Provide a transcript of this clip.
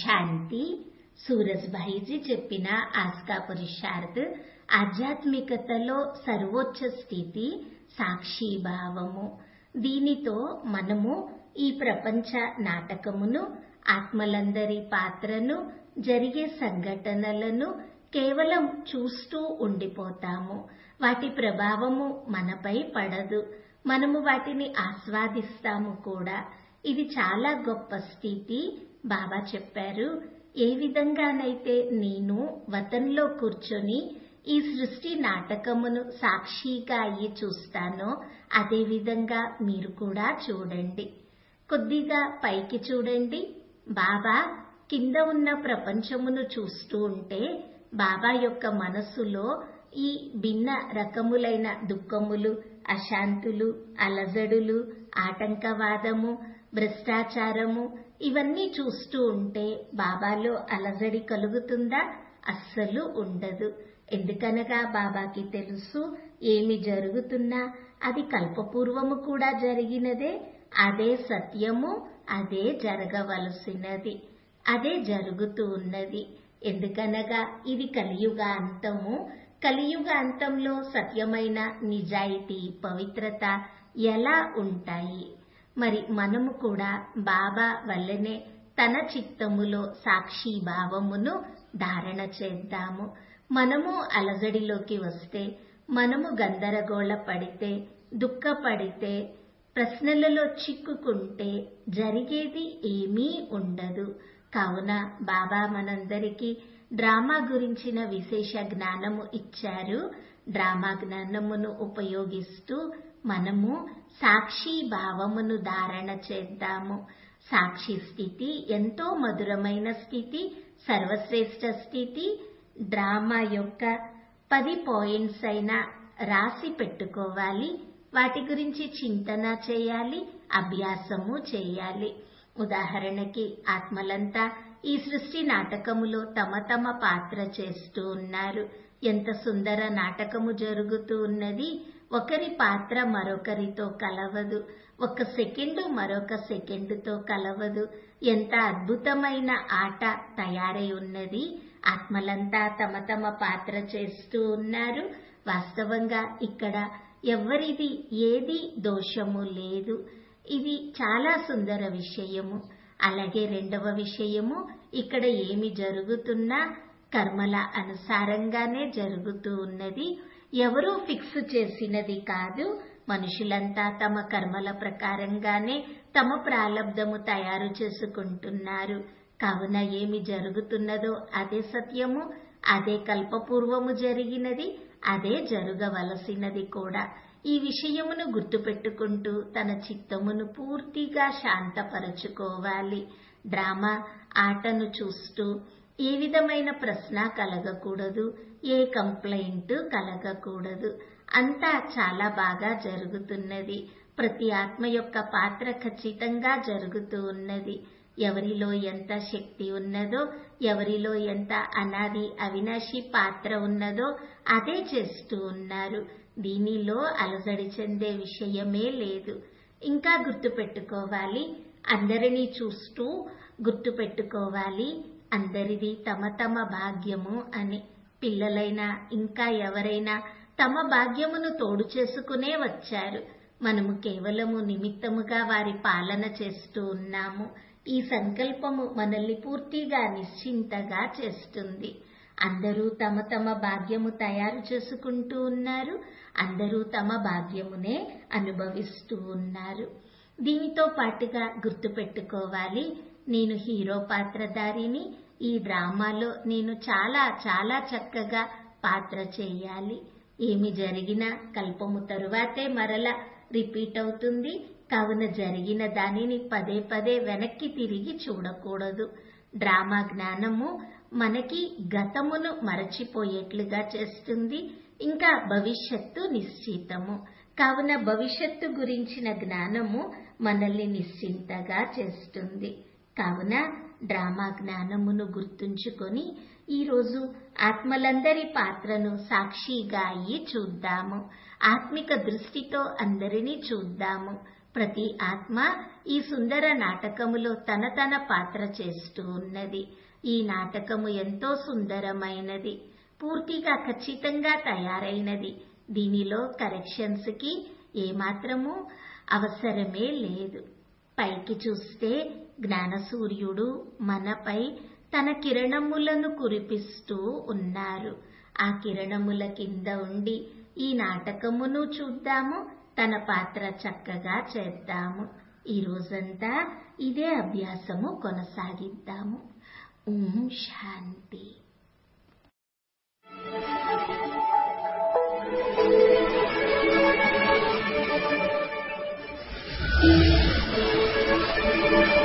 శాంతి సూరజ్భాయిజీ చెప్పిన ఆస్కా పురుషార్థ్ ఆధ్యాత్మికతలో సర్వోచ్చ స్థితి సాక్షిభావము దీనితో మనము ఈ ప్రపంచ నాటకమును ఆత్మలందరి పాత్రను జరిగే సంఘటనలను కేవలం చూస్తూ ఉండిపోతాము వాటి ప్రభావము మనపై పడదు మనము వాటిని ఆస్వాదిస్తాము కూడా ఇది చాలా గొప్ప స్థితి బాబా చెప్పారు ఏ విధంగానైతే నేను వతంలో కూర్చొని ఈ సృష్టి నాటకమును సాక్షిగా అయ్యి చూస్తానో అదే విధంగా మీరు కూడా చూడండి కొద్దిగా పైకి చూడండి బాబా కింద ఉన్న ప్రపంచమును చూస్తూ ఉంటే బాబా యొక్క మనస్సులో ఈ భిన్న రకములైన దుఃఖములు అశాంతులు అలజడులు ఆటంకవాదము భ్రష్టాచారము ఇవన్నీ చూస్తూ ఉంటే బాబాలో అలజడి కలుగుతుందా అస్సలు ఉండదు ఎందుకనగా బాబాకి తెలుసు ఏమి జరుగుతున్నా అది కల్పపూర్వము కూడా జరిగినదే అదే సత్యము అదే జరగవలసినది అదే జరుగుతూ ఉన్నది ఎందుకనగా ఇది కలియుగ అంతము కలియుగ అంతంలో సత్యమైన నిజాయితీ పవిత్రత ఎలా ఉంటాయి మరి మనము కూడా బాబా వల్లనే తన చిత్తములో సాక్షి భావమును ధారణ చేద్దాము మనము అలజడిలోకి వస్తే మనము గందరగోళ పడితే దుఃఖపడితే ప్రశ్నలలో చిక్కుకుంటే జరిగేది ఏమీ ఉండదు కావున బాబా మనందరికీ డ్రామా గురించిన విశేష జ్ఞానము ఇచ్చారు డ్రామా జ్ఞానమును ఉపయోగిస్తూ మనము సాక్షి భావమును ధారణ చేద్దాము సాక్షి స్థితి ఎంతో మధురమైన స్థితి సర్వశ్రేష్ఠ స్థితి డ్రామా యొక్క పది పాయింట్స్ అయినా రాసి పెట్టుకోవాలి వాటి గురించి చింతన చేయాలి అభ్యాసము చేయాలి ఉదాహరణకి ఆత్మలంతా ఈ సృష్టి నాటకములో తమ తమ పాత్ర చేస్తూ ఉన్నారు ఎంత సుందర నాటకము జరుగుతూ ఉన్నది ఒకరి పాత్ర మరొకరితో కలవదు ఒక సెకండు మరొక సెకండుతో కలవదు ఎంత అద్భుతమైన ఆట తయారై ఉన్నది ఆత్మలంతా తమ తమ పాత్ర చేస్తూ ఉన్నారు వాస్తవంగా ఇక్కడ ఎవరిది ఏది దోషము లేదు ఇది చాలా సుందర విషయము అలాగే రెండవ విషయము ఇక్కడ ఏమి జరుగుతున్నా కర్మల అనుసారంగానే జరుగుతూ ఉన్నది ఎవరూ ఫిక్స్ చేసినది కాదు మనుషులంతా తమ కర్మల ప్రకారంగానే తమ ప్రాలబ్ధము తయారు చేసుకుంటున్నారు కావున ఏమి జరుగుతున్నదో అదే సత్యము అదే కల్పపూర్వము జరిగినది అదే జరగవలసినది కూడా ఈ విషయమును గుర్తుపెట్టుకుంటూ తన చిత్తమును పూర్తిగా శాంతపరచుకోవాలి డ్రామా ఆటను చూస్తూ ఏ విధమైన ప్రశ్న కలగకూడదు ఏ కంప్లైంట్ కలగకూడదు అంతా చాలా బాగా జరుగుతున్నది ప్రతి ఆత్మ యొక్క పాత్ర ఖచ్చితంగా జరుగుతూ ఉన్నది ఎవరిలో ఎంత శక్తి ఉన్నదో ఎవరిలో ఎంత అనాది అవినాశి పాత్ర ఉన్నదో అదే చేస్తూ ఉన్నారు దీనిలో అలజడి చెందే విషయమే లేదు ఇంకా గుర్తుపెట్టుకోవాలి అందరినీ చూస్తూ గుర్తుపెట్టుకోవాలి అందరిది తమ తమ భాగ్యము అని పిల్లలైనా ఇంకా ఎవరైనా తమ భాగ్యమును తోడు చేసుకునే వచ్చారు మనము కేవలము నిమిత్తముగా వారి పాలన చేస్తూ ఉన్నాము ఈ సంకల్పము మనల్ని పూర్తిగా నిశ్చింతగా చేస్తుంది అందరూ తమ తమ భాగ్యము తయారు చేసుకుంటూ ఉన్నారు అందరూ తమ భాగ్యమునే అనుభవిస్తూ ఉన్నారు దీనితో పాటుగా గుర్తుపెట్టుకోవాలి నేను హీరో పాత్రధారిని ఈ డ్రామాలో నేను చాలా చాలా చక్కగా పాత్ర చేయాలి ఏమి జరిగినా కల్పము తరువాతే మరల రిపీట్ అవుతుంది కావున జరిగిన దానిని పదే పదే వెనక్కి తిరిగి చూడకూడదు డ్రామా జ్ఞానము మనకి గతమును మరచిపోయేట్లుగా చేస్తుంది ఇంకా భవిష్యత్తు నిశ్చితము కావున భవిష్యత్తు గురించిన జ్ఞానము మనల్ని నిశ్చింతగా చేస్తుంది కావున డ్రామా జ్ఞానమును గుర్తుంచుకొని ఈరోజు ఆత్మలందరి పాత్రను సాక్షిగా అయ్యి చూద్దాము ఆత్మిక దృష్టితో అందరినీ చూద్దాము ప్రతి ఆత్మ ఈ సుందర నాటకములో తన తన పాత్ర చేస్తూ ఉన్నది ఈ నాటకము ఎంతో సుందరమైనది పూర్తిగా ఖచ్చితంగా తయారైనది దీనిలో కరెక్షన్స్ కి ఏమాత్రము అవసరమే లేదు పైకి చూస్తే జ్ఞానసూర్యుడు మనపై తన కిరణములను కురిపిస్తూ ఉన్నారు ఆ కిరణముల కింద ఉండి ఈ నాటకమును చూద్దాము తన పాత్ర చక్కగా చేద్దాము ఈ రోజంతా ఇదే అభ్యాసము కొనసాగిద్దాము ఓం శాంతి Thank you.